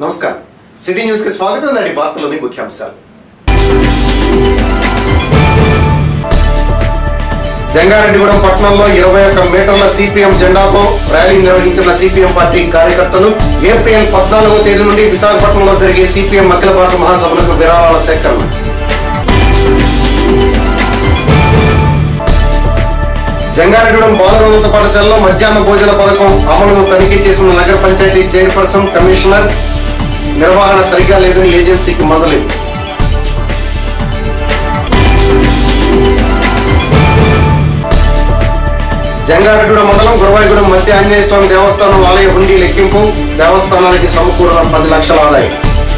నమస్కారం city news కి స్వాగతం నాటి వార్తలోని ముఖ్యాంశాలు జంగారెడ్డిగూడెం పట్టణంలో ఇరవై ఒక్క మీటర్ల సిపిఎం జెండాతో ర్యాలీ నిర్వహించిన సిపిఎం పార్టీ కార్యకర్తలు ఏప్రిల్ పద్నాలుగో తేదీ నుండి విశాఖపట్నంలో జరిగే సిపిఎం అఖిల భారత మహాసభలకు విరాళాల సేకరణ జంగారెడ్డిగూడెం బాలురోన్నత పాఠశాలలో మధ్యాహ్న భోజన పథకం అమలును తనిఖీ చేసిన నగర పంచాయతీ చైర్పర్సన్ కమిషనర్ నిర్వహణ సరిగా లేదని ఏజెన్సీకి మొదలైంది జంగారెడ్డిగూడెం మండలం గురవాయిగూడెం మధ్య ఆంజనేయ స్వామి దేవస్థానం ఆలయ హుండీ లెక్కింపు దేవస్థానానికి సమకూరిన పది లక్షల ఆదాయం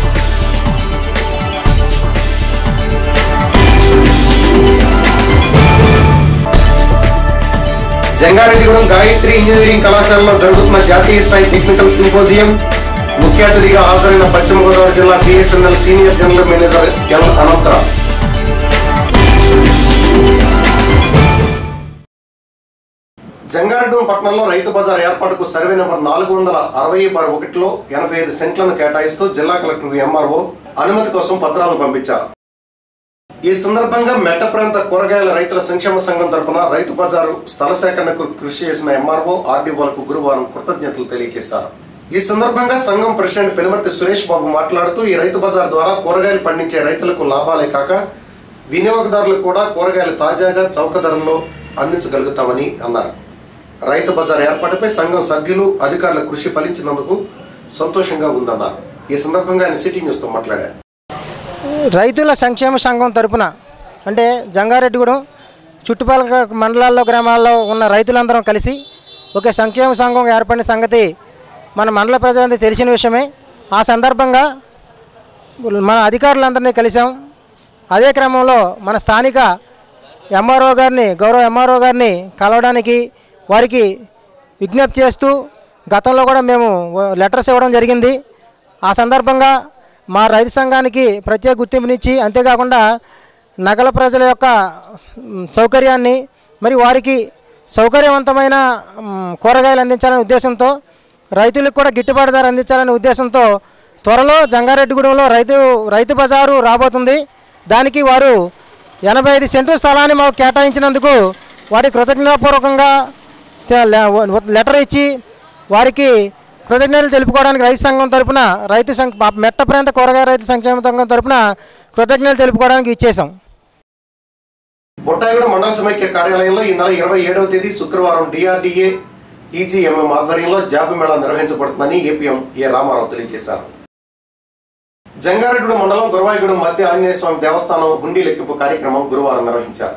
జంగారెడ్డిగూడెం గాయత్రి ఇంజనీరింగ్ కళాశాలలో జరుగుతున్న జాతీయ స్థాయి టెక్నికల్ సింపోజియం ముఖ్య అతిథిగా హాజరైన పశ్చిమ గోదావరి జిల్లా BSNL senior general manager L Anantharao Jangareddy పట్టణంలో రైతు బజార్ ఏర్పాటుకు సర్వే నెంబర్ నాలుగు వందల అరవై బార్ ఒకటిలో ఎనభై ఐదు సెంట్లను కేటాయిస్తూ జిల్లా కలెక్టర్ ఎంఆర్ఓ అనుమతి కోసం పత్రాలు పంపించారు ఈ సందర్భంగా మెట్ట ప్రాంత కూరగాయల రైతుల సంక్షేమ సంఘం తరపున రైతు బజారు స్థల సేకరణకు కృషి చేసిన ఎంఆర్ఓ ఆర్డీఓలకు గురువారం కృతజ్ఞతలు తెలియజేశారు ఈ సందర్భంగా సంఘం ప్రెసిడెంట్ పెనుమర్తి సురేష్ బాబు మాట్లాడుతూ ఈ రైతు బజార్ ద్వారా కూరగాయలు పండించే రైతులకు లాభాలే కాక వినియోగదారులకు కూడా కూరగాయలు తాజాగా చౌక ధరల్లో అందించగలుగుతామని అన్నారు రైతు బజార్ ఏర్పాటుపై సంఘం సభ్యులు అధికారుల కృషి ఫలించినందుకు సంతోషంగా ఉందన్నారు ఈ సందర్భంగా ఆయన సిటీ న్యూస్తో మాట్లాడారు రైతుల సంక్షేమ సంఘం తరపున అంటే జంగారెడ్డిగూడెం చుట్టుపక్కల మండలాల్లో గ్రామాల్లో ఉన్న రైతులందరం కలిసి ఒక సంక్షేమ సంఘం ఏర్పడిన సంగతి మన మండల ప్రజలందరికీ తెలిసిన విషయమే ఆ సందర్భంగా మన అధికారులందరినీ కలిసాం అదే క్రమంలో మన స్థానిక ఎంఆర్ఓ గారిని గౌరవ ఎంఆర్ఓ గారిని కలవడానికి వారికి విజ్ఞప్తి చేస్తూ గతంలో కూడా మేము లెటర్స్ ఇవ్వడం జరిగింది ఆ సందర్భంగా మా రైతు సంఘానికి ప్రత్యేక గుర్తింపునిచ్చి అంతేకాకుండా నగల ప్రజల యొక్క మ్, సౌకర్యాన్ని మరి వారికి సౌకర్యవంతమైన మ్, కూరగాయలు అందించాలనే ఉద్దేశంతో రైతులకు కూడా గిట్టుబాటు ధర అందించాలనే ఉద్దేశంతో త్వరలో జంగారెడ్డిగూడెంలో రైతు రైతు బజారు రాబోతుంది దానికి వారు ఎనభై ఐదు సెంటు స్థలాన్ని మాకు కేటాయించినందుకు వారి కృతజ్ఞతాపూర్వకంగా తే- లే- లెటర్ ఇచ్చి వారికి కృతజ్ఞతలు తెలుపుకోవడానికి రైతు సంఘం తరపున రైతు సంఘ మెట్ట ప్రాంత కూరగాయ రైతు సంక్షేమ సంఘం తరపున కృతజ్ఞతలు తెలుపుకోవడానికి ఇచ్చేసాం బొట్టాయిగూడ మండల సమైక్య కార్యాలయంలో ఈ నెల ఇరవై ఏడవ తేదీ శుక్రవారం డిఆర్డీఏ ఈజీఎంఎం ఆధ్వర్యంలో జాబ్ మేళా నిర్వహించబడుతుందని ఏపీఎం ఏ రామారావు తెలియజేశారు జంగారెడ్డి మండలం గురవాయిగూడెం మధ్య ఆంజనేయ స్వామి దేవస్థానం హుండీ లెక్కింపు కార్యక్రమం గురువారం నిర్వహించారు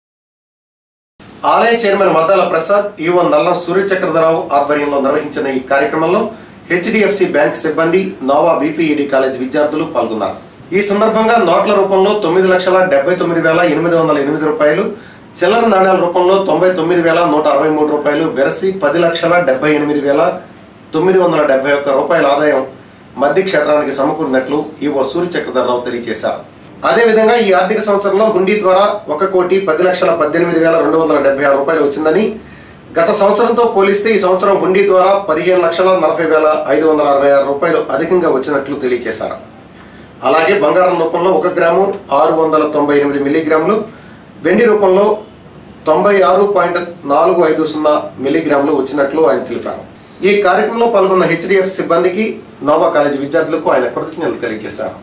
ఆలయ చైర్మన్ మద్దాల ప్రసాద్ ఈవో నల్లం సూర్యచక్రధరావు ఆధ్వర్యంలో నిర్వహించిన ఈ కార్యక్రమంలో హెచ్డిఎఫ్సి బ్యాంక్ సిబ్బంది నోవా బీపీఈడి కాలేజ్ విద్యార్థులు పాల్గొన్నారు ఈ సందర్భంగా నోట్ల రూపంలో తొమ్మిది లక్షల డెబ్బై తొమ్మిది వేల ఎనిమిది వందల ఎనిమిది రూపాయలు చిల్లర నాణ్యాల రూపంలో తొంభై తొమ్మిది వేల నూట అరవై మూడు రూపాయలు వెరసి పది లక్షల డెబ్బై ఎనిమిది వేల తొమ్మిది వందల డెబ్బై ఒక్క రూపాయల ఆదాయం మధ్య క్షేత్రానికి సమకూరినట్లు ఈవో సూర్యచక్రధరరావు తెలియజేశారు అదేవిధంగా ఈ ఆర్థిక సంవత్సరంలో హుండీ ద్వారా ఒక కోటి పది లక్షల పద్దెనిమిది వేల రెండు వందల డెబ్బై ఆరు రూపాయలు వచ్చిందని గత సంవత్సరంతో పోలిస్తే ఈ సంవత్సరం హుండీ ద్వారా పదిహేను లక్షల నలభై వేల ఐదు వందల అరవై ఆరు రూపాయలు అధికంగా వచ్చినట్లు తెలియజేశారు అలాగే బంగారం రూపంలో ఒక గ్రాము ఆరు వందల తొంభై ఎనిమిది మిల్లీగ్రాములు వెండి రూపంలో తొంభై ఆరు పాయింట్ నాలుగు ఐదు సున్నా మిల్లీగ్రాములు వచ్చినట్లు ఆయన తెలిపారు ఈ కార్యక్రమంలో పాల్గొన్న హెచ్డిఎఫ్ సిబ్బందికి నోవా కాలేజీ విద్యార్థులకు ఆయన కృతజ్ఞతలు తెలియజేశారు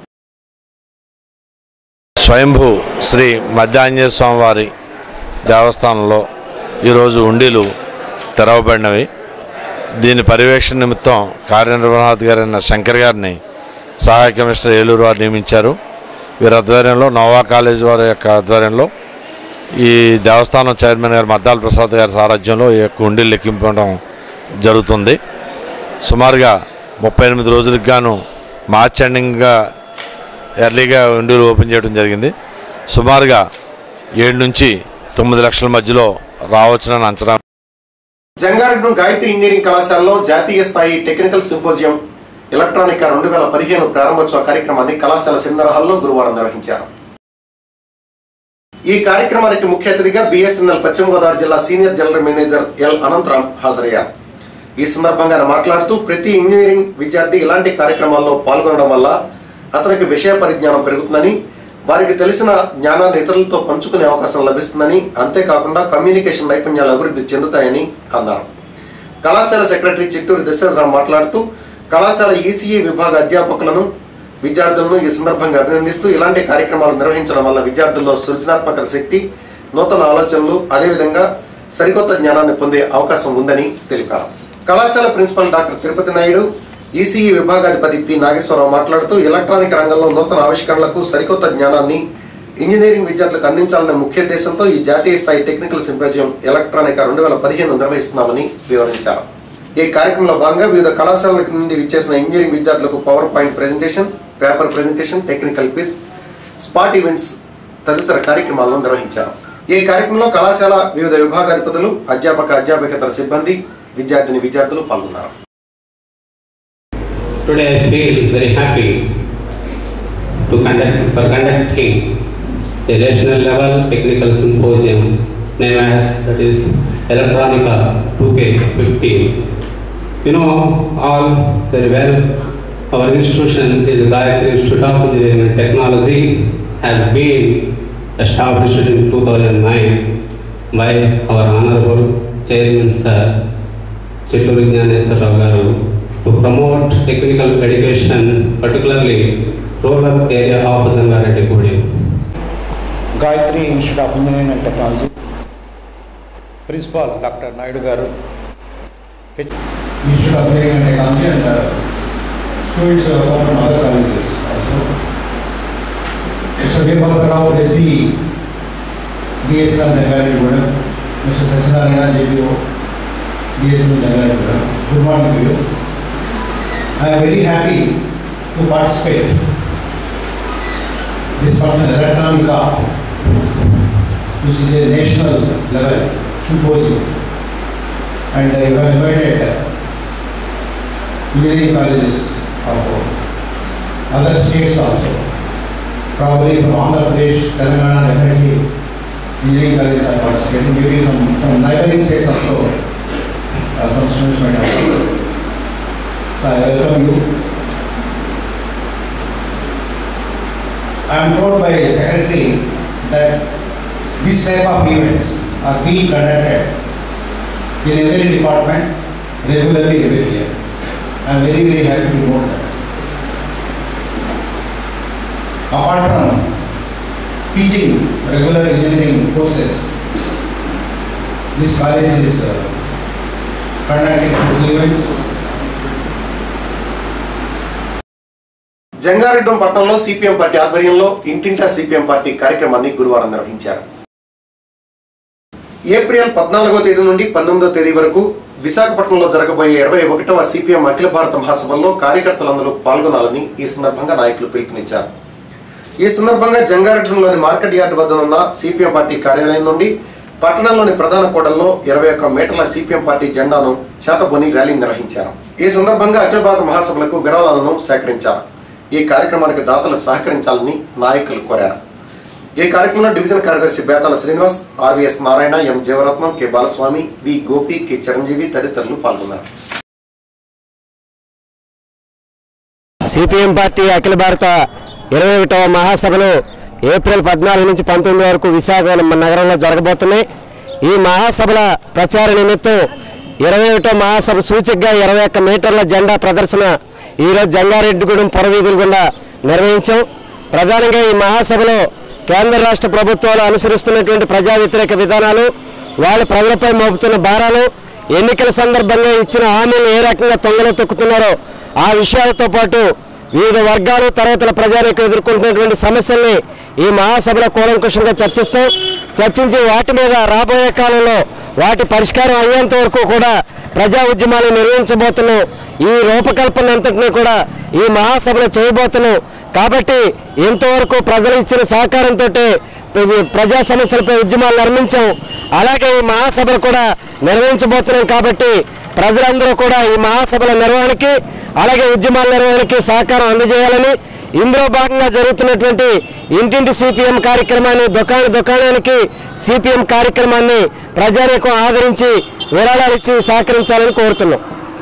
స్వయంభూ శ్రీ మధ్యాంజనేయ స్వామివారి దేవస్థానంలో ఈరోజు ఉండీలు తెరవబడినవి దీని పర్యవేక్షణ నిమిత్తం కార్యనిర్వహణాధికారి అయిన శంకర్ గారిని సహాయ కమిషనర్ ఏలూరు వారు నియమించారు వీరి ఆధ్వర్యంలో నోవా కాలేజ్ వారి యొక్క ఆధ్వర్యంలో ఈ దేవస్థానం చైర్మన్ గారు మద్దాల ప్రసాద్ గారి సారథ్యంలో ఈ యొక్క ఉండీలు లెక్కింపడం జరుగుతుంది సుమారుగా ముప్పై ఎనిమిది రోజులకు గాను మార్చ్ ఎండింగ్గా ఎర్లీగా ఉండీలు ఓపెన్ చేయడం జరిగింది సుమారుగా ఏడు నుంచి తొమ్మిది లక్షల మధ్యలో రావచ్చునని అంచనా జంగారెడ్డి గాయత్రి ఇంజనీరింగ్ కళాశాలలో జాతీయ స్థాయి టెక్నికల్ సింపోజియం ఎలక్ట్రానిక్ రెండు వేల పదిహేను ప్రారంభోత్సవ కార్యక్రమాన్ని కళాశాల సిందర్ హాల్లో గురువారం నిర్వహించారు ఈ కార్యక్రమానికి ముఖ్య అతిథిగా బిఎస్ఎన్ఎల్ పశ్చిమ గోదావరి జిల్లా senior general manager L Anantharam హాజరయ్యారు ఈ సందర్భంగా ఆయన మాట్లాడుతూ ప్రతి ఇంజనీరింగ్ విద్యార్థి ఇలాంటి కార్యక్రమాల్లో పాల్గొనడం వల్ల అతనికి విషయ పరిజ్ఞానం పెరుగుతుందని వారికి తెలిసిన జ్ఞానాన్ని ఇతరులతో పంచుకునే అవకాశం లభిస్తుందని అంతేకాకుండా కమ్యూనికేషన్ నైపుణ్యాలు అభివృద్ధి చెందుతాయని అన్నారు కళాశాల సెక్రటరీ చిట్టూరు దశరథరావు మాట్లాడుతూ కళాశాల ఈసీఈ విభాగ అధ్యాపకులను విద్యార్థులను ఈ సందర్భంగా అభినందిస్తూ ఇలాంటి కార్యక్రమాలు నిర్వహించడం వల్ల విద్యార్థుల్లో సృజనాత్మక శక్తి నూతన ఆలోచనలు అదేవిధంగా సరికొత్త జ్ఞానాన్ని పొందే అవకాశం ఉందని తెలిపారు కళాశాల principal doctor Tirupati Naidu ECE విభాగాధిపతి పి నాగేశ్వరరావు మాట్లాడుతూ ఎలక్ట్రానిక్ రంగంలో నూతన ఆవిష్కరణలకు సరికొత్త జ్ఞానాన్ని ఇంజనీరింగ్ విద్యార్థులకు అందించాలనే ముఖ్య ఉద్దేశంతో ఈ జాతీయ స్థాయి టెక్నికల్ సింపోజియం ఎలక్ట్రానిక్ రెండు వేల పదిహేను నిర్వహిస్తున్నామని వివరించారు ఈ కార్యక్రమంలో భాగంగా వివిధ కళాశాలల నుండి విచ్చేసిన ఇంజనీరింగ్ విద్యార్థులకు power point presentation paper presentation technical quiz spot events తదితర కార్యక్రమాలను నిర్వహించారు ఈ కార్యక్రమంలో కళాశాల వివిధ విభాగాధిపతులు అధ్యాపక అధ్యాపకేతర సిబ్బంది విద్యార్థిని విద్యార్థులు పాల్గొన్నారు Today I feel very happy to conduct for conducting a national level technical symposium named as that is Electronica 2K15. You know all very well our institution is the Gayatri Institute of Engineering and Technology has been established in 2009 by our honorable chairman sir Chitturi Jnaneshwar garu to promote technical education, particularly rural area of Jangareddy Gudi. Gayatri institute of engineering and technology principal doctor Naidu గారు institute of engineering and technology and students from other colleges also mister Veerabhadrarao SD BSL Jangareddygudem mister Satyanarayana JPO BSL Jangareddygudem good morning you I'm very happy to participate this function electronica which is a national level symposium and I have invited engineering colleges of other states also probably from Andhra Pradesh, Telangana definitely engineering colleges are participating maybe some from neighboring states also uh, some students might have come. so I welcome you I am told by secretary that this type of events are being conducted in every department regularly every year. I am very very happy to know that. Apart from teaching regular engineering courses, this college is uh, conducting such events Jangareddy పట్టణంలో CPM party ఆధ్వర్యంలో ఇంటింటా CPM party కార్యక్రమాన్ని గురువారం నిర్వహించారు April పద్నాలుగో తేదీ నుండి పంతొమ్మిదో తేదీ వరకు విశాఖపట్నంలో జరగబోయే ఇరవై ఒకటవ సిపిఎం అఖిల భారత మహాసభల్లో కార్యకర్తలందరూ పాల్గొనాలని ఈ సందర్భంగా నాయకులు పిలుపునిచ్చారు ఈ సందర్భంగా జంగారెడ్డిలోని మార్కెట్ యార్డ్ వద్ద ఉన్న సిపిఎం పార్టీ కార్యాలయం నుండి పట్టణంలోని ప్రధాన కూడల్లో ఇరవై ఒక్క మీటర్ల సిపిఎం పార్టీ జెండాను చేతబొని ర్యాలీ నిర్వహించారు ఈ సందర్భంగా అఖిల భారత మహాసభలకు విరాళాలను సేకరించారు ఈ కార్యక్రమానికి దాతలు సహకరించాలని నాయకులు కోరారు ఈ కార్యక్రమంలో డివిజన్ కార్యదర్శి Betala Srinivas RVS Narayana M Jeevaratnam K Balaswamy V Gopi K Chiranjeevi తదితరులు పాల్గొన్నారు సిపిఎం పార్టీ అఖిల భారత ఇరవై ఒకటవ మహాసభలు ఏప్రిల్ పద్నాలుగు నుంచి పంతొమ్మిది వరకు విశాఖ నగరంలో జరగబోతున్నాయి ఈ మహాసభల ప్రచార నిమిత్తం ఇరవై ఒకటో మహాసభ సూచికగా ఇరవై ఒక్క మీటర్ల జెండా ప్రదర్శన ఈరోజు జంగారెడ్డిగూడెం పొరవీధుల గుండా నిర్వహించాం ప్రధానంగా ఈ మహాసభలో కేంద్ర రాష్ట్ర ప్రభుత్వాలు అనుసరిస్తున్నటువంటి ప్రజా వ్యతిరేక విధానాలు వాళ్ళు ప్రజలపై మోపుతున్న భారాలు ఎన్నికల సందర్భంగా ఇచ్చిన హామీలు ఏ రకంగా తొంగలో తొక్కుతున్నారో ఆ విషయాలతో పాటు వివిధ వర్గాలు తరగతుల ప్రజానికి ఎదుర్కొంటున్నటువంటి సమస్యల్ని ఈ మహాసభలో కూలంకుషంగా చర్చిస్తాం చర్చించి వాటి మీద రాబోయే కాలంలో వాటి పరిష్కారం అయ్యేంత వరకు కూడా ప్రజా ఉద్యమాలు నిర్వహించబోతున్నాం ఈ రూపకల్పన అంతటినీ కూడా ఈ మహాసభలో చేయబోతున్నాం కాబట్టి ఇంతవరకు ప్రజలు ఇచ్చిన సహకారంతో ప్రజా సమస్యలపై ఉద్యమాలు నిర్మించాం అలాగే ఈ మహాసభలు కూడా నిర్వహించబోతున్నాం కాబట్టి ప్రజలందరూ కూడా ఈ మహాసభల నిర్వహణకి అలాగే ఉద్యమాల నిర్వహణకి సహకారం అందజేయాలని ఇందులో భాగంగా జరుగుతున్నటువంటి ఇంటింటి సిపిఎం కార్యక్రమాన్ని దుకాణ దుకాణానికి సిపిఎం కార్యక్రమాన్ని ప్రజానీకం ఆదరించి విరాళాలు ఇచ్చి సహకరించాలని కోరుతున్నాం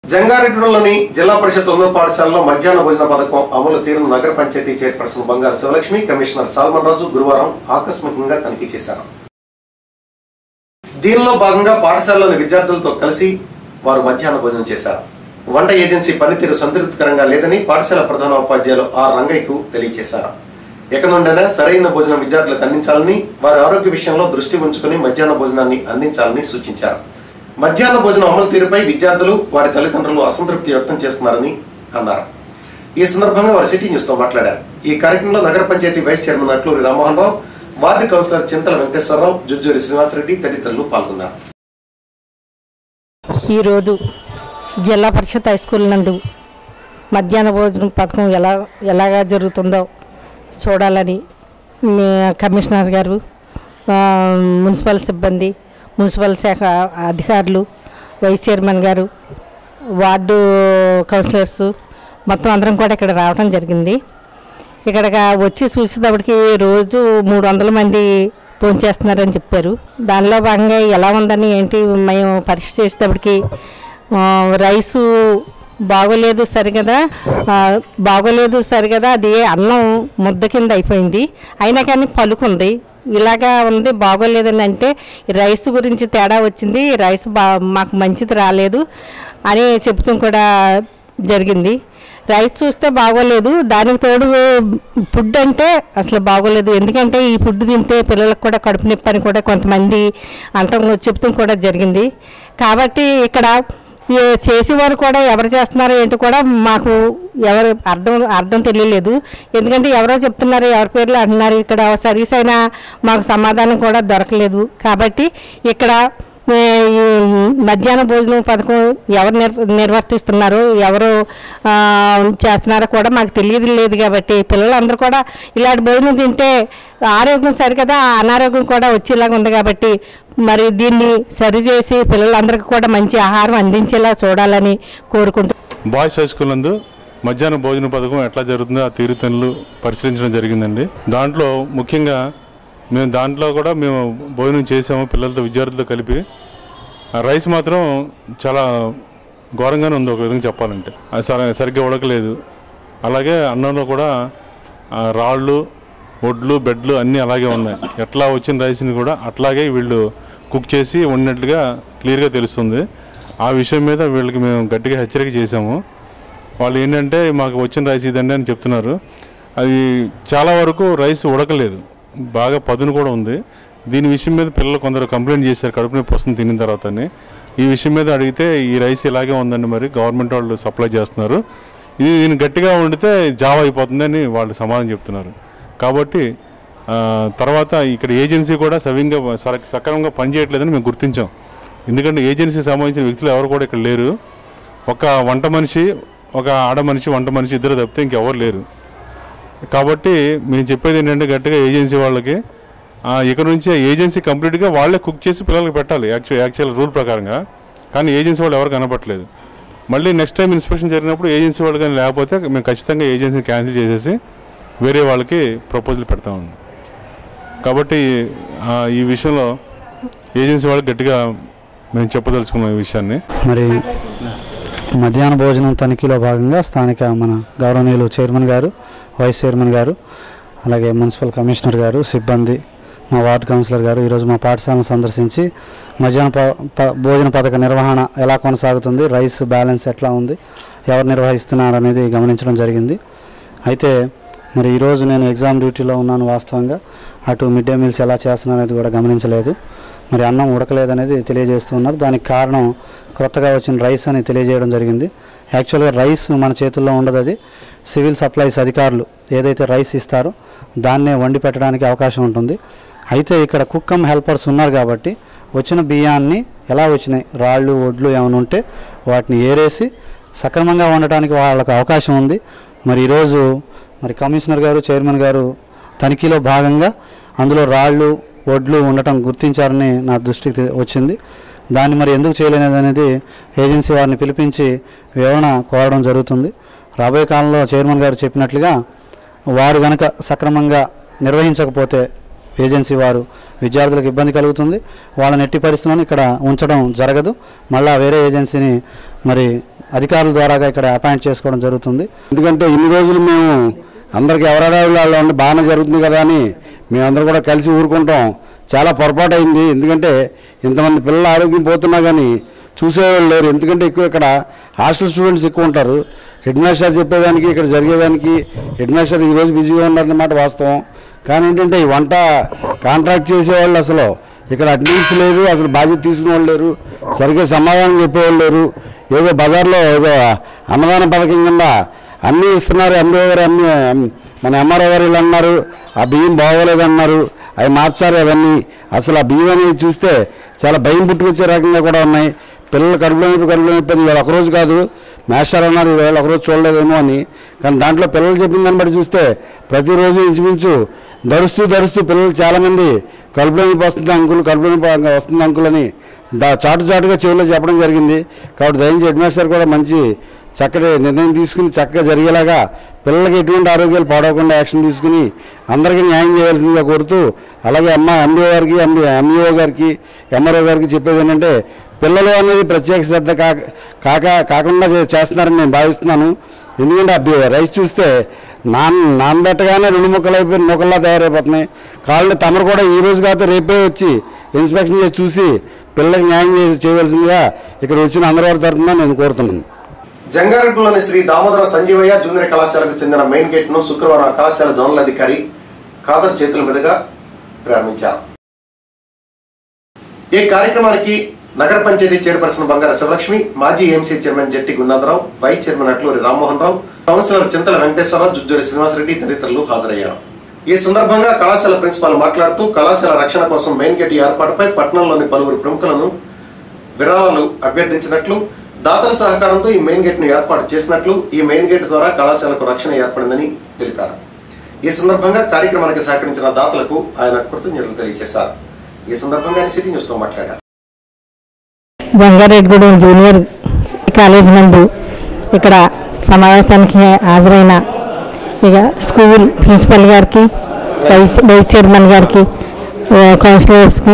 జంగారెడ్డిలోని జిల్లా పరిషత్ ఉన్నత పాఠశాలలో మధ్యాహ్న భోజన పథకం అమలు తీరును నగర పంచాయతీ చైర్పర్సన్ బంగారు శివలక్ష్మి కమిషనర్ సాల్మన్ రాజు గురువారం ఆకస్మికంగా తనిఖీ చేశారు దీనిలో భాగంగా పాఠశాలలోని విద్యార్థులతో కలిసి వారు మధ్యాహ్న భోజనం చేశారు వంట ఏజెన్సీ పనితీరు సంతృప్తికరంగా లేదని పాఠశాల ప్రధాన ఉపాధ్యాయులు ఆర్ రంగయ్యకు తెలియజేశారు ఎక నుండైనా సరైన భోజనం విద్యార్థులకు అందించాలని వారి ఆరోగ్య విషయంలో దృష్టి ఉంచుకుని మధ్యాహ్న భోజనాన్ని అందించాలని సూచించారు మధ్యాహ్న భోజనం అమలు తీరుపై విద్యార్థులు వారి తల్లిదండ్రులు అసంతృప్తి వ్యక్తం చేస్తున్నారని అన్నారు ఈ సందర్భంగా వారు సిటీ న్యూస్ తో మాట్లాడారు ఈ కార్యక్రమంలో నగర panchayat vice chairman Atluri Rammohan Rao ward councillor Chintala Venkateswararao Jujjuri Srinivasareddy తదితరులు పాల్గొన్నారు ఈరోజు జిల్లా పరిషత్ హై స్కూల్ నందు మధ్యాహ్న భోజనం పథకం ఎలా ఎలాగా జరుగుతుందో చూడాలని మీ కమిషనర్ గారు ఆ, మున్సిపల్ సిబ్బంది మున్సిపల్ శాఖ అధికారులు వైస్ చైర్మన్ గారు వార్డు కౌన్సిలర్స్ మొత్తం అందరం కూడా ఇక్కడ రావడం జరిగింది ఇక్కడికి వచ్చి చూసేటప్పటికి రోజు మూడు వందల మంది భోంచేస్తున్నారని చెప్పారు దానిలో భాగంగా ఎలా ఉందని ఏంటి మేము పరీక్ష చేసేటప్పటికి ఆ, రైసు బాగోలేదు సరిగదా ఆ, బాగోలేదు సరిగదా అది అన్నం ముద్ద కింద అయిపోయింది అయినా కానీ పలుకుంది ఇలాగా ఉంది బాగోలేదని అంటే ఈ రైస్ గురించి తేడా వచ్చింది ఈ రైస్ బా మాకు మంచిది రాలేదు అని చెప్తాం కూడా జరిగింది రైస్ చూస్తే బాగోలేదు దానికి తోడు ఫుడ్ అంటే అసలు బాగోలేదు ఎందుకంటే ఈ ఫుడ్ తింటే పిల్లలకు కూడా కడుపు నొప్పి అని కూడా కొంతమంది అంటం చెప్తాం కూడా జరిగింది కాబట్టి ఇక్కడ ఏ చేసేవారు కూడా ఎవరు చేస్తున్నారో ఏంటో కూడా మాకు ఎవరు అర్థం అర్థం తెలియలేదు ఎందుకంటే ఎవరో చెప్తున్నారు ఎవరి పేర్లు అంటున్నారు ఇక్కడ సర్వీస్ అయినా మాకు సమాధానం కూడా దొరకలేదు కాబట్టి ఇక్కడ ఏ, ఈ మధ్యాహ్న భోజనం పథకం ఎవరు నిర్ నిర్వర్తిస్తున్నారో ఎవరు ఆ, చేస్తున్నారో కూడా మాకు తెలియదు లేదు కాబట్టి పిల్లలందరూ కూడా ఇలాంటి భోజనం తింటే ఆరోగ్యం సరికదా అనారోగ్యం కూడా వచ్చేలాగా ఉంది కాబట్టి మరి దీన్ని సరిచేసి పిల్లలందరికీ కూడా మంచి ఆహారం అందించేలా చూడాలని కోరుకుంటూ బాయ్స్ హై స్కూల్ నందు మధ్యాహ్న భోజన పథకం ఎట్లా జరుగుతుందో ఆ తీరుతెన్నులు పరిశీలించడం జరిగిందండి దాంట్లో ముఖ్యంగా మేము దాంట్లో కూడా మేము భోజనం చేసాము పిల్లలతో విద్యార్థులతో కలిపి ఆ రైస్ మాత్రం చాలా ఘోరంగానే ఉంది ఒక విధంగా చెప్పాలంటే అది సరి- సరిగ్గా ఉడకలేదు అలాగే అన్నంలో కూడా ఆ, రాళ్ళు ఒడ్లు బెడ్లు అన్నీ అలాగే ఉన్నాయి ఎట్లా వచ్చిన రైస్ని కూడా అట్లాగే వీళ్ళు కుక్ చేసి వండినట్లుగా క్లియర్గా తెలుస్తుంది ఆ విషయం మీద వీళ్ళకి మేము గట్టిగా హెచ్చరిక చేసాము వాళ్ళు ఏంటంటే మాకు వచ్చిన రైస్ ఇదండి అని చెప్తున్నారు అది చాలా వరకు రైస్ ఉడకలేదు బాగా పదును కూడా ఉంది దీని విషయం మీద పిల్లలు కొందరు కంప్లైంట్ చేశారు కడుపు నొప్పి వస్తుంది తినిన తర్వాతని ఈ విషయం మీద అడిగితే ఈ రైస్ ఇలాగే ఉందండి మరి గవర్నమెంట్ వాళ్ళు సప్లై చేస్తున్నారు ఇది దీన్ని గట్టిగా వండితే జావ అయిపోతుందని వాళ్ళు సమాధానం చెప్తున్నారు కాబట్టి ఆ, తర్వాత ఇక్కడ ఏజెన్సీ కూడా సవ్యంగా సర- సక్రమంగా పనిచేయట్లేదని మేము గుర్తించాం ఎందుకంటే ఏజెన్సీకి సంబంధించిన వ్యక్తులు ఎవరు కూడా ఇక్కడ లేరు ఒక వంట మనిషి ఒక ఆడ మనిషి వంట మనిషి ఇద్దరు తప్పితే ఇంకెవరు లేరు కాబట్టి మేము చెప్పేది ఏంటంటే గట్టిగా ఏజెన్సీ వాళ్ళకి ఆ, ఇక నుంచి ఏజెన్సీ కంప్లీట్గా వాళ్ళే కుక్ చేసి పిల్లలకి పెట్టాలి యాక్చువల్ యాక్చువల్ రూల్ ప్రకారంగా కానీ ఏజెన్సీ వాళ్ళు ఎవరు కనపట్లేదు మళ్ళీ నెక్స్ట్ టైం ఇన్స్పెక్షన్ జరిగినప్పుడు ఏజెన్సీ వాళ్ళు కానీ లేకపోతే మేము ఖచ్చితంగా ఏజెన్సీని క్యాన్సిల్ చేసేసి వేరే వాళ్ళకి ప్రపోజల్ పెడతామండి కాబట్టి ఆ, ఈ విషయంలో ఏజెన్సీ వాళ్ళకి గట్టిగా మేము చెప్పదలుచుకున్నాం ఈ విషయాన్ని మరి మధ్యాహ్న భోజనం తనిఖీలో భాగంగా స్థానిక మన గౌరవనీయులు చైర్మన్ గారు వైస్ చైర్మన్ గారు అలాగే మున్సిపల్ కమిషనర్ గారు సిబ్బంది మా వార్డు కౌన్సిలర్ గారు ఈరోజు మా పాఠశాలను సందర్శించి మధ్యాహ్న ప- ప- భోజన పథక నిర్వహణ ఎలా కొనసాగుతుంది రైస్ బ్యాలెన్స్ ఎట్లా ఉంది ఎవరు నిర్వహిస్తున్నారు అనేది గమనించడం జరిగింది అయితే మరి ఈరోజు నేను ఎగ్జామ్ డ్యూటీలో ఉన్నాను వాస్తవంగా అటు మిడ్ డే మీల్స్ ఎలా చేస్తున్నారు అనేది కూడా గమనించలేదు మరి అన్నం ఉడకలేదనేది తెలియజేస్తూ ఉన్నారు దానికి కారణం కొత్తగా వచ్చిన రైస్ అని తెలియజేయడం జరిగింది యాక్చువల్గా రైస్ మన చేతుల్లో ఉండదు అది సివిల్ సప్లైస్ అధికారులు ఏదైతే రైస్ ఇస్తారో దాన్నే వండి పెట్టడానికి అవకాశం ఉంటుంది అయితే ఇక్కడ కుక్కమ్ హెల్పర్స్ ఉన్నారు కాబట్టి వచ్చిన బియ్యాన్ని ఎలా వచ్చినాయి రాళ్ళు ఒడ్లు ఏమైనా ఉంటే వాటిని ఏరేసి సక్రమంగా వండటానికి వాళ్ళకి అవకాశం ఉంది మరి ఈరోజు మరి కమిషనర్ గారు చైర్మన్ గారు తనిఖీలో భాగంగా అందులో రాళ్ళు ఒడ్లు ఉండటం గుర్తించారని నా దృష్టికి తె- వచ్చింది దాన్ని మరి ఎందుకు చేయలేనిది అనేది ఏజెన్సీ వారిని పిలిపించి వివరణ కోరడం జరుగుతుంది రాబోయే కాలంలో చైర్మన్ గారు చెప్పినట్లుగా వారు గనక సక్రమంగా నిర్వహించకపోతే ఏజెన్సీ వారు విద్యార్థులకు ఇబ్బంది కలుగుతుంది వాళ్ళని ఎట్టి పరిస్థితుల్లో ఇక్కడ ఉంచడం జరగదు మళ్ళా వేరే ఏజెన్సీని మరి అధికారుల ద్వారాగా ఇక్కడ అపాయింట్ చేసుకోవడం జరుగుతుంది ఎందుకంటే ఇన్ని రోజులు మేము అందరికి ఎవరాడాళ్ళు ఉండి బాగానే జరుగుతుంది కదా అని మేమందరం కూడా కలిసి ఊరుకుంటాం చాలా పొరపాటు అయింది ఎందుకంటే ఇంతమంది పిల్లల ఆరోగ్యం పోతున్నా కానీ చూసేవాళ్ళు లేరు ఎందుకంటే ఎక్కువ ఇక్కడ హాస్టల్ స్టూడెంట్స్ ఎక్కువ ఉంటారు హెడ్ మాస్టర్ చెప్పేదానికి ఇక్కడ జరిగేదానికి హెడ్ మాస్టర్ ఈరోజు బిజీగా ఉన్నారన్నమాట వాస్తవం కానీ ఏంటంటే ఈ వంట కాంట్రాక్ట్ చేసేవాళ్ళు అసలు ఇక్కడ అటెండెన్స్ లేదు అసలు బాధ్యత తీసుకునే వాళ్ళు లేరు సరిగ్గా సమాధానం చెప్పేవాళ్ళు లేరు ఏదో బజార్లో ఏదో అన్నదాన పథకం కింద అన్నీ ఇస్తున్నారు ఎంఓ గారు అన్ని మన ఎంఆర్ఓ గారు ఇలా అన్నారు ఆ బియ్యం బాగోలేదు అన్నారు అవి మార్చారు అవన్నీ అసలు ఆ బియ్యం అనేది చూస్తే చాలా భయం పుట్టుకొచ్చే రకంగా కూడా ఉన్నాయి పిల్లలు కడుపులో నొప్పి కడుపులో నొప్పి అని ఇవాళ ఒకరోజు కాదు మేస్టర్ అన్నారు ఇవాళ ఒకరోజు చూడలేదేమో అని కానీ దాంట్లో పిల్లలు చెప్పిన దాన్ని బట్టి చూస్తే ప్రతిరోజు ఇంచుమించు ధరుస్తూ ధరుస్తూ పిల్లలు చాలామంది కడుపులో నొప్పి వస్తుంది అంకుల్ కడుపులో నొప్పి వస్తుంది అంకుల్ అని దా చాటు చాటుగా చెవిలో చెప్పడం జరిగింది కాబట్టి దయించి హెడ్ మాస్టర్ కూడా మంచి చక్కటి నిర్ణయం తీసుకుని చక్కగా జరిగేలాగా పిల్లలకి ఎటువంటి ఆరోగ్యాలు పాడవకుండా యాక్షన్ తీసుకుని అందరికీ న్యాయం చేయాల్సిందిగా కోరుతూ అలాగే అమ్మ ఎండిఓ గారికి ఎండి ఎంఈఓ గారికి ఎంఆర్ఓ గారికి చెప్పేది ఏంటంటే పిల్లలు అనేది ప్రత్యేక శ్రద్ధ కాక కాక కాకుండా చే- చేస్తున్నారని నేను భావిస్తున్నాను ఎందుకంటే ఆ బి- రైస్ చూస్తే నాన్ నానబెట్టగానే రెండు ముక్కలు అయిపోయి ముక్కల్లా తయారైపోతున్నాయి కాళ్ళు తమరు కూడా ఈ రోజు కాదు రేపే వచ్చి ఇన్స్పెక్షన్ చేసి చూసి పిల్లలకి న్యాయం చేసి చేయవలసిందిగా ఇక్కడ వచ్చిన అందరి తరఫున నేను కోరుతున్నాను జంగారెడ్డిలోని శ్రీ దామోదర సంజీవయ్య జూనియర్ కళాశాలకు చెందిన మెయిన్ గేట్ ను శుక్రవారం ఆ కళాశాల జోనల్ అధికారి ఖాదర్ చేతుల మీదుగా ప్రారంభించారు ఈ కార్యక్రమానికి నగర పంచాయతీ చైర్పర్సన్ బంగార శివలక్ష్మి మాజీ MC chairman Jatti Gunnatharao vice chairman Atluri Rammohan Rao councillor Chintala Venkateswararao Jujjuri Srinivasareddy తదితరులు హాజరయ్యారు ఈ సందర్భంగా కళాశాల ప్రిన్సిపాల్ మాట్లాడుతూ కళాశాల రక్షణ కోసం మెయిన్ గేట్ ఏర్పాటుపై పట్టణంలోని పలువురు ప్రముఖులను విరాళాలు అభ్యర్థించినట్లు దాతల సహకారంతో ఈ మెయిన్ గేట్ ను ఏర్పాటు చేసినట్లు ఈ మెయిన్ గేట్ ద్వారా కళాశాలకు రక్షణ ఏర్పడిందని తెలిపారు ఈ సందర్భంగా కార్యక్రమానికి సహకరించిన దాతలకు ఆయన కృతజ్ఞతలు తెలియజేశారు ఈ సందర్భంగా ఆయన సిటీ న్యూస్ తో మాట్లాడారు జంగారెడ్డిగూడెం జూనియర్ కాలేజ్ నందు ఇక్కడ సమావేశానికి హాజరైన ఇక స్కూల్ ప్రిన్సిపల్ గారికి వైస్ వైస్ చైర్మన్ గారికి ఆ, కౌన్సిలర్స్కి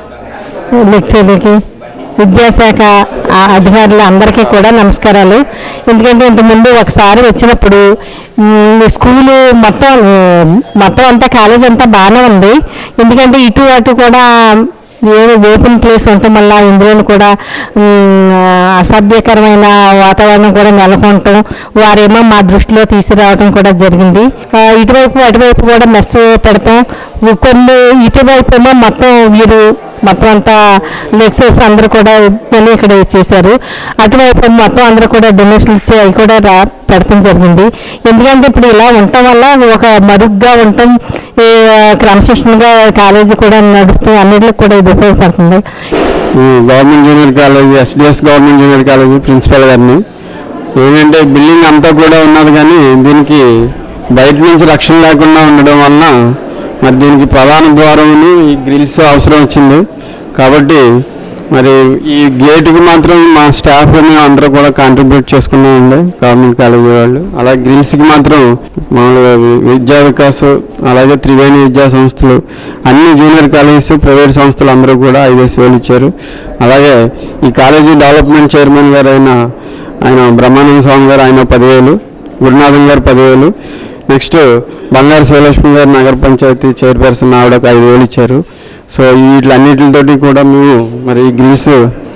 లెక్చరర్కి విద్యాశాఖ ఆ అధికారులు అందరికీ కూడా నమస్కారాలు ఎందుకంటే ఇంతకుముందు ఒకసారి వచ్చినప్పుడు మ్, స్కూలు మొత్తం ఉమ్, మొత్తం అంతా కాలేజ్ అంతా బాగానే ఉంది ఎందుకంటే ఇటు అటు కూడా ఏదో ఓపెన్ ప్లేస్ ఉండటం వల్ల ఇందులో కూడా ఉమ్, అసభ్యకరమైన వాతావరణం కూడా నెలకొనటం వారేమో మా దృష్టిలో తీసుకురావడం కూడా జరిగింది ఆ, ఇటువైపు అటువైపు కూడా మెస్ పెడతాం కొన్ని ఇటువైపు ఏమో మొత్తం వీరు మొత్తం అంతా లెక్చర్స్ అందరూ కూడా వెళ్ళి ఇక్కడ చేశారు అటువైపు మొత్తం అందరూ కూడా డొనేషన్లు ఇచ్చి అవి కూడా రా పెడతాం జరిగింది ఎందుకంటే ఇప్పుడు ఇలా ఉండటం వల్ల ఒక మరుగ్గా ఉండటం ఈ, క్రమశిక్షణగా కాలేజీ కూడా నడుస్తూ అన్నిటికి కూడా ఇది ఉపయోగపడుతుంది ఈ government junior college SDS government junior college principal గారిని ఏంటంటే బిల్డింగ్ అంతా కూడా ఉన్నది కానీ దీనికి బయట నుంచి రక్షణ లేకుండా ఉండడం వలన మరి దీనికి ప్రధాన ద్వారములు ఈ గ్రిల్స్ అవసరం వచ్చింది కాబట్టి మరి ఈ గేటుకి మాత్రం మా స్టాఫ్ మేము అందరూ కూడా కాంట్రిబ్యూట్ చేసుకున్నామండి గవర్నమెంట్ కాలేజీ వాళ్ళు అలాగే గ్రిల్స్కి మాత్రం మామూలుగా వి- విద్యా వికాస్ అలాగే త్రివేణి విద్యా సంస్థలు అన్ని జూనియర్ కాలేజెస్ ప్రైవేట్ సంస్థలు అందరూ కూడా ఐదేసి వేలు ఇచ్చారు అలాగే ఈ కాలేజీ డెవలప్మెంట్ చైర్మన్ గారు అయిన ఆయన బ్రహ్మానంద స్వామి గారు ఆయన పదివేలు గురునాథన్ గారు పదివేలు నెక్స్ట్ బంగారు శివలక్ష్మి గారు నగర పంచాయతీ చైర్పర్సన్ ఆవిడ ఒక ఐదు వేలు ఇచ్చారు సో వీటిలన్నిటితోటి కూడా మేము మరి ఈ గ్రీస్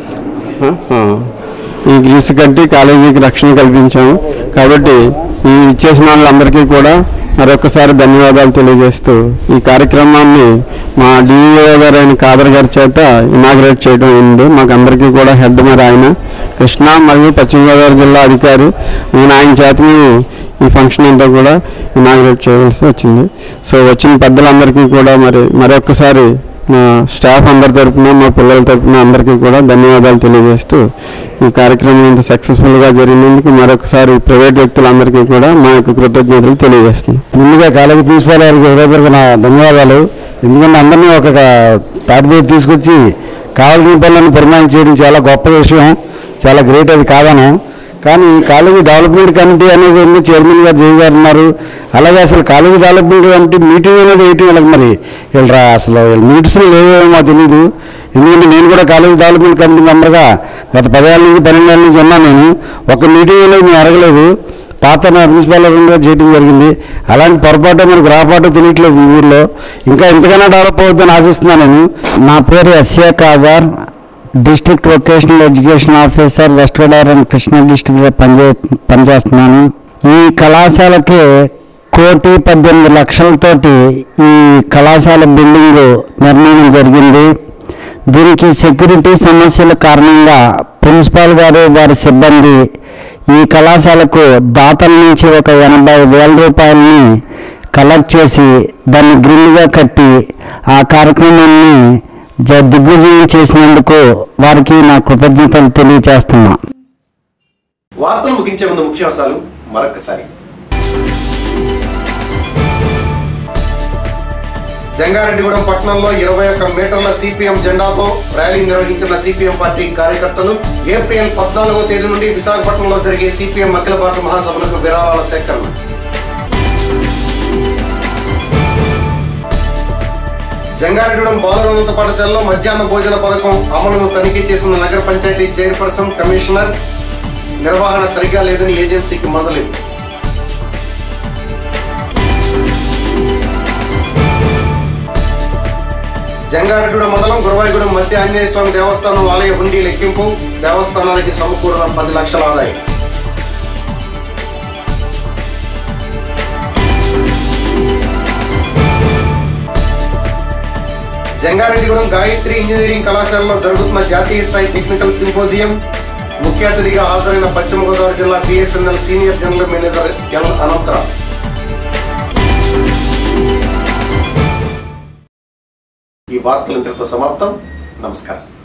ఆ, ఆ, ఈ గ్రీస్ కట్టి కాలేజీకి రక్షణ కల్పించాము కాబట్టి ఈ ఇచ్చేసిన వాళ్ళందరికీ కూడా మరొకసారి ధన్యవాదాలు తెలియజేస్తూ ఈ కార్యక్రమాన్ని మా డిఈఓ గారు అయిన కాదర్ గారి చేత ఇనాగ్రేట్ చేయడం అయింది మాకు అందరికీ కూడా హెడ్ మరి ఆయన కృష్ణా మరియు పశ్చిమ గోదావరి జిల్లా అధికారి నేను ఆయన చేత మేము ఈ ఫంక్షన్ అంతా కూడా ఇనాగ్రేట్ చేయవలసి వచ్చింది సో వచ్చిన పెద్దలందరికీ కూడా మరి మరొకసారి మా స్టాఫ్ అందరి తరపున మా పిల్లల తరపున అందరికీ కూడా ధన్యవాదాలు తెలియజేస్తూ ఈ కార్యక్రమం ఇంత సక్సెస్ఫుల్గా జరిగినందుకు మరొకసారి ప్రైవేట్ వ్యక్తులందరికీ కూడా మా యొక్క కృతజ్ఞతలు తెలియజేస్తున్నాం ముందుగా కాలేజీ ప్రిన్సిపాల్ గారికి హృదయపూర్వక నా ధన్యవాదాలు ఎందుకంటే అందరినీ ఒక తాటిపై తీసుకొచ్చి కావాల్సిన పనులను పరిమాణం చేయడం చాలా గొప్ప విషయం చాలా గ్రేట్ అది కాదను కానీ కాలేజీ డెవలప్మెంట్ కమిటీ అనేది ఉంది చైర్మన్ గారు జై గారు ఉన్నారు అలాగే అసలు కాలేజీ డెవలప్మెంట్ కమిటీ మీటింగ్ అనేది ఏంటి వీళ్ళకి మరి వీళ్ళు రా అసలు వీళ్ళ మీటింగ్స్లో లేవేమో మాకు తెలియదు ఎందుకంటే నేను కూడా కాలేజీ డెవలప్మెంట్ కమిటీ మెంబర్గా గత పదేళ్ళ నుంచి పన్నెండేళ్ళ నుంచి ఉన్నాను నేను ఒక మీటింగ్ అనేది మేము అడగలేదు పాత ప్రిన్సిపాల్ కూడా చేయడం జరిగింది అలాంటి పొరపాటు మనకు రాపాటు తెలియట్లేదు ఈ ఊర్లో ఇంకా ఎంతకైనా డెవలప్ అవుతుందని ఆశిస్తున్నాను నేను నా పేరు SA Khader district vocational education officer west Godavari and Krishna డిస్ట్రిక్ట్లో పనిచే పనిచేస్తున్నాను ఈ కళాశాలకి కోటి పద్దెనిమిది లక్షలతోటి ఈ కళాశాల బిల్డింగ్ నిర్మాణం జరిగింది దీనికి సెక్యూరిటీ సమస్యల కారణంగా ప్రిన్సిపాల్ గారు వారి సిబ్బంది ఈ కళాశాలకు దాతల నుంచి ఒక ఎనభై వేల రూపాయలని కలెక్ట్ చేసి దాన్ని గ్రిల్గా కట్టి ఆ కార్యక్రమాన్ని జ- దిగ్విజయం చేసినందుకు వారికి నా కృతజ్ఞతలు తెలియజేస్తున్నా వార్తలు ముగించే ముందు ముఖ్యాంశాలు మరొకసారి జంగారెడ్డిగూడెం పట్టణంలో ఇరవై ఒక్క మీటర్ల సిపిఎం జెండాతో ర్యాలీ నిర్వహించిన సిపిఎం పార్టీ కార్యకర్తలు ఏప్రిల్ పద్నాలుగో తేదీ నుండి విశాఖపట్నంలో జరిగే సిపిఎం అఖిల భారత మహాసభలకు విరాళాల సేకరణ జంగారెడ్డిగూడెం బాలురోన్నత పాఠశాలలో మధ్యాహ్న భోజన పథకం అమలును తనిఖీ చేసిన నగర పంచాయతీ చైర్పర్సన్ కమిషనర్ నిర్వహణ సరిగా లేదని ఏజెన్సీకి మందలేదు జంగారెడ్డిగూడెం మండలం గురవాయిగూడెం మధ్య ఆంజనేయ స్వామి దేవస్థానం ఆలయ హుండీ లెక్కింపు దేవస్థానానికి సమకూరిన పది లక్షల ఆదాయం జంగారెడ్డిగూడెం గాయత్రి ఇంజనీరింగ్ కళాశాలలో జరుగుతున్న జాతీయ స్థాయి టెక్నికల్ సింపోజియం ముఖ్య అతిథిగా హాజరైన పశ్చిమ గోదావరి జిల్లా BSNL senior general manager L Anantharao ఈ వార్తలు ఇంతటితో సమాప్తం నమస్కారం